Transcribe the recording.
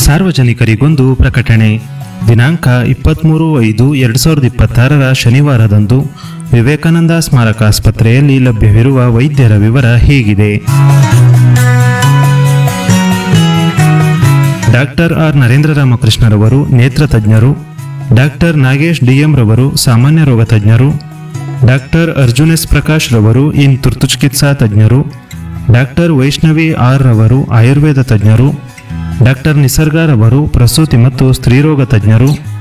ಸಾರ್ವಜನಿಕರಿಗೊಂದು ಪ್ರಕಟಣೆ ದಿನಾಂಕ ಇಪ್ಪತ್ತ್ಮೂರು ಐದು ಎರಡು ಸಾವಿರದ ಇಪ್ಪತ್ತಾರರ ಶನಿವಾರದಂದು ವಿವೇಕಾನಂದ ಸ್ಮಾರಕ ಆಸ್ಪತ್ರೆಯಲ್ಲಿ ಲಭ್ಯವಿರುವ ವೈದ್ಯರ ವಿವರ ಹೀಗಿದೆ ಡಾಕ್ಟರ್ ಆರ್ ನರೇಂದ್ರ ರಾಮಕೃಷ್ಣರವರು ನೇತ್ರ ತಜ್ಞರು ಡಾಕ್ಟರ್ ನಾಗೇಶ್ ಡಿಎಂ ರವರು ಸಾಮಾನ್ಯ ರೋಗ ತಜ್ಞರು ಡಾಕ್ಟರ್ ಅರ್ಜುನ್ ಎಸ್ ಪ್ರಕಾಶ್ ರವರು ಇನ್ ತುರ್ತು ಚಿಕಿತ್ಸಾ ತಜ್ಞರು ಡಾಕ್ಟರ್ ವೈಷ್ಣವಿ ಆರ್ ರವರು ಆಯುರ್ವೇದ ತಜ್ಞರು ಡಾಕ್ಟರ್ ನಿಸರ್ಗ ರವರು ಪ್ರಸೂತಿ ಮತ್ತು ಸ್ತ್ರೀರೋಗ ತಜ್ಞರು